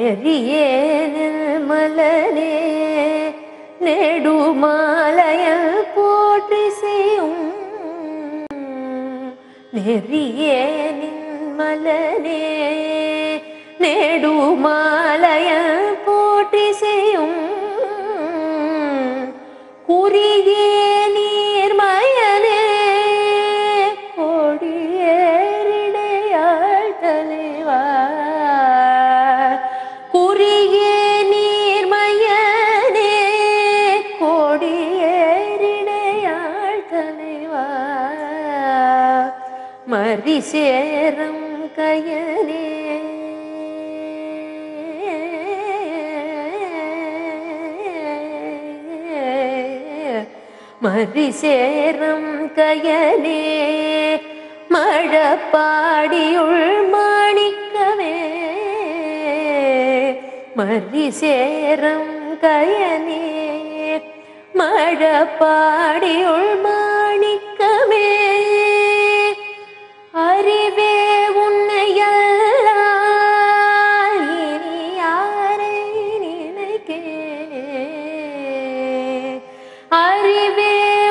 நெறியே மலனே நெடுமாலையல் போற்றி செய்யும் நெறியே மலனே நெடுமாலையல் போற்றி செய்யும் குறுகிய நீர்மயனே கொடியேறிடையாள் தலைவா குறுகிய நீர்மயனே கொடியேறிடையாள் தலைவா மரிசேரம் கயனே மரிசேரம் கயனே மழப்பாடியுள் மாணிக்கமே மரிசேரம் கயனே மழப்பாடியுள் மாணிக்கமே அறிவே உன்னையல்லால் இனி யாரை நினைக்கேனே அறிவே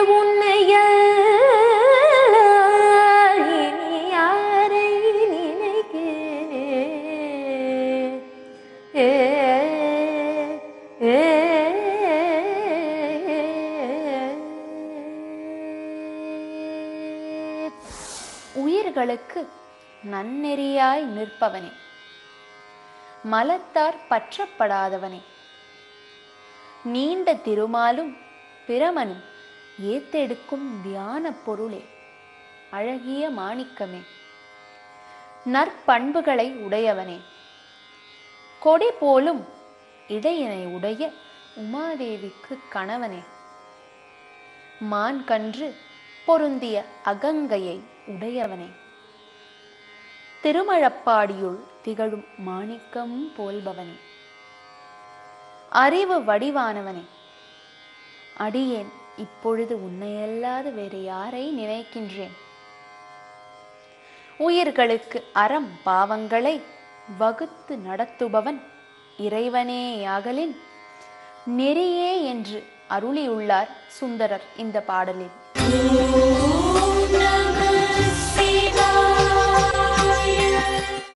உன்னையல்லால் இனி யாரை நினைக்கேனே ஏ ஏ உயிர்களுக்கு நன்னெறியாய் நிற்பவனே மலத்தார் பற்றப்படாதவனே நீண்ட திருமாலும் பிரமனும் ஏத்தெடுக்கும் தியான பொருளே அழகிய மாணிக்கமே நற்பண்புகளை உடையவனே கொடி போலும் இடையினை உடைய உமாதேவிக்கு கணவனே மான் கன்று பொருந்திய அகங்கையை உடையவனே திருமழப்பாடியுள் திகழும் மாணிக்கம் போல்பவனே அறிவு வடிவானவனே அடியேன் இப்பொழுது உன்னையல்லாது வேறு யாரை நினைக்கின்றேன் உயிர்களுக்கு அறம் பாவங்களை வகுத்து நடத்துபவன் இறைவனேயாகலின் நெறியே என்று அருளியுள்ளார் சுந்தரர் இந்த பாடலில்